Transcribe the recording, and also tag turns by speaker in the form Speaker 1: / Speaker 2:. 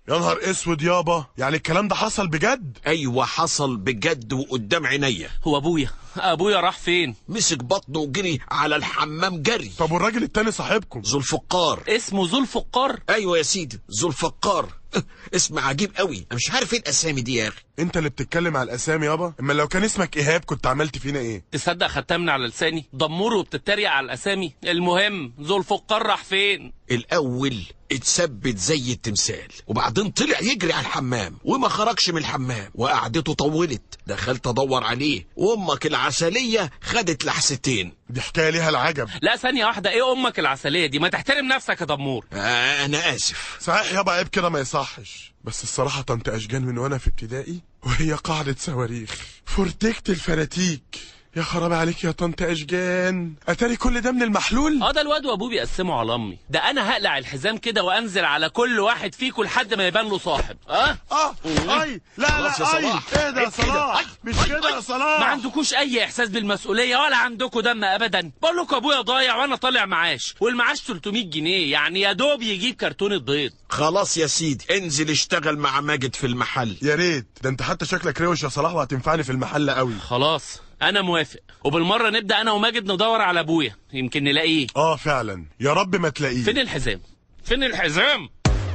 Speaker 1: يا نهار اسود يابا يعني الكلام ده حصل بجد
Speaker 2: ايوه حصل بجد وقدام عينيا
Speaker 3: هو ابويا ابويا راح فين
Speaker 2: مسك بطنه وجري على الحمام جري
Speaker 1: طب والراجل التاني صاحبكم
Speaker 2: ذو الفقار
Speaker 3: اسمه ذو الفقار
Speaker 2: ايوه يا سيدي ذو الفقار اسم عجيب قوي انا مش عارف ايه الاسامي دي يا اخي
Speaker 1: انت اللي بتتكلم على الاسامي يابا اما لو كان اسمك ايهاب كنت عملت فينا ايه
Speaker 3: تصدق خدتها من على لساني دمور وبتتريق على الاسامي المهم ذو الفقار راح فين
Speaker 2: الاول اتثبت زي التمثال وبعدين طلع يجري على الحمام وما خرجش من الحمام وقعدته طولت دخلت ادور عليه وامك العسليه خدت لحستين
Speaker 1: دي حكايه ليها العجب
Speaker 3: لا ثانيه واحده ايه امك العسليه دي ما تحترم نفسك يا دمور
Speaker 2: آه انا اسف
Speaker 1: صحيح يابا عيب كده ما يصحش بس الصراحه طنط اشجان من وانا في ابتدائي وهي قاعده صواريخ فورتكت الفراتيك يا خرابي عليك يا طنط اشجان اتاري كل ده من المحلول
Speaker 3: اه ده الواد وابوه بيقسموا على امي ده انا هقلع الحزام كده وانزل على كل واحد فيكم لحد ما يبان له صاحب اه
Speaker 1: اه اي لا
Speaker 2: خلاص يا
Speaker 1: لا اي
Speaker 2: صلاح.
Speaker 1: ايه ده يا
Speaker 2: عيب كده.
Speaker 1: صلاح
Speaker 2: أي.
Speaker 1: مش
Speaker 2: أي.
Speaker 1: كده يا
Speaker 2: أي.
Speaker 1: صلاح
Speaker 3: ما عندكوش اي احساس بالمسؤوليه ولا عندكم دم ابدا بقول لكم ابويا ضايع وانا طالع معاش والمعاش 300 جنيه يعني يا دوب يجيب كرتونه بيض
Speaker 2: خلاص يا سيدي انزل اشتغل مع ماجد في المحل
Speaker 1: يا ريت ده انت حتى شكلك روش يا صلاح وهتنفعني في المحل قوي
Speaker 3: خلاص انا موافق وبالمره نبدا انا وماجد ندور على ابويا يمكن نلاقيه
Speaker 1: اه فعلا يا رب ما تلاقيه
Speaker 3: فين الحزام فين الحزام